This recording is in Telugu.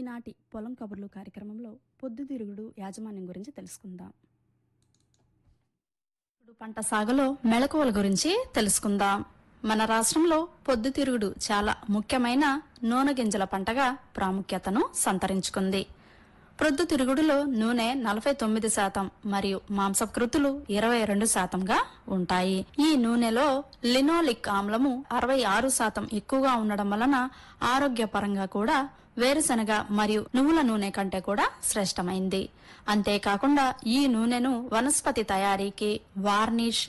ఈనాటి పొలం కబుర్లు కార్యక్రమంలో పొద్దుతిరుగుడు యాజమాన్యం గురించి తెలుసుకుందాం ఇప్పుడు పంట సాగులో మెళకువల గురించి తెలుసుకుందాం మన రాష్ట్రంలో పొద్దుతిరుగుడు చాలా ముఖ్యమైన నూనె గింజల పంటగా ప్రాముఖ్యతను సంతరించుకుంది ప్రొద్దుతిరుగుడులో నూనె నలభై తొమ్మిది శాతం మరియు మాంసకృతులు ఇరవై రెండు శాతంగా ఉంటాయి ఈ నూనెలో లినోలిక్ ఆమ్లము అరవై ఆరు శాతం ఎక్కువగా ఉండడం వలన ఆరోగ్యపరంగా కూడా వేరుశనగ మరియు నువ్వుల నూనె కంటే కూడా శ్రేష్టమైంది అంతేకాకుండా ఈ నూనెను వనస్పతి తయారీకి వార్నిష్